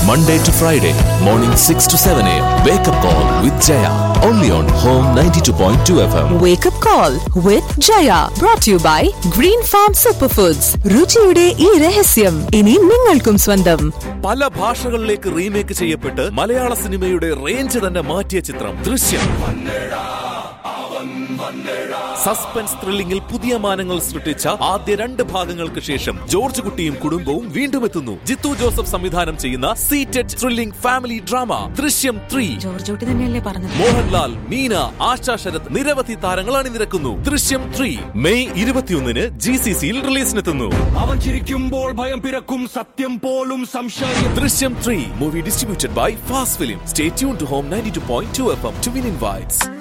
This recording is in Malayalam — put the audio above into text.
Monday to Friday, morning 6 to 7 a.m. Wake up call with Jaya. Only on Home 92.2 FM. Wake up call with Jaya. Brought to you by Green Farm Superfoods. രുചിയുടെ ഈ രഹസ്യം ഇനി നിങ്ങൾക്കും സ്വന്തം പല ഭാഷകളിലേക്ക് റീമേക്ക് ചെയ്യപ്പെട്ട് മലയാള സിനിമയുടെ റേഞ്ച് തന്നെ മാറ്റിയ ചിത്രം ദൃശ്യം സസ്പെൻസ് ത്രില്ലിംഗിൽ പുതിയ മാനങ്ങൾ സൃഷ്ടിച്ച ആദ്യ രണ്ട് ഭാഗങ്ങൾക്ക് ശേഷം ജോർജ് കുട്ടിയും കുടുംബവും വീണ്ടും എത്തുന്നു ജിത്തു ജോസഫ് സംവിധാനം ചെയ്യുന്ന seated thrilling family drama Drishyam three Georgekutty തന്നെയല്ലേ പറഞ്ഞത് മോഹൻലാൽ മീന ആശാ ശരത് നിരവധി താരങ്ങൾ അണിനിരക്കുന്നു ദൃശ്യം ത്രീ മെയ് ഇരുപത്തിയൊന്നിന് ജി സി സിയിൽ റിലീസിനെത്തുന്നു അവൻ ചിരിക്കുമ്പോൾ ഭയം പിറക്കും സത്യം പോലും സംശയം Drishyam three movie distributed by fast film stay tune to home ninety two point two F M to win invites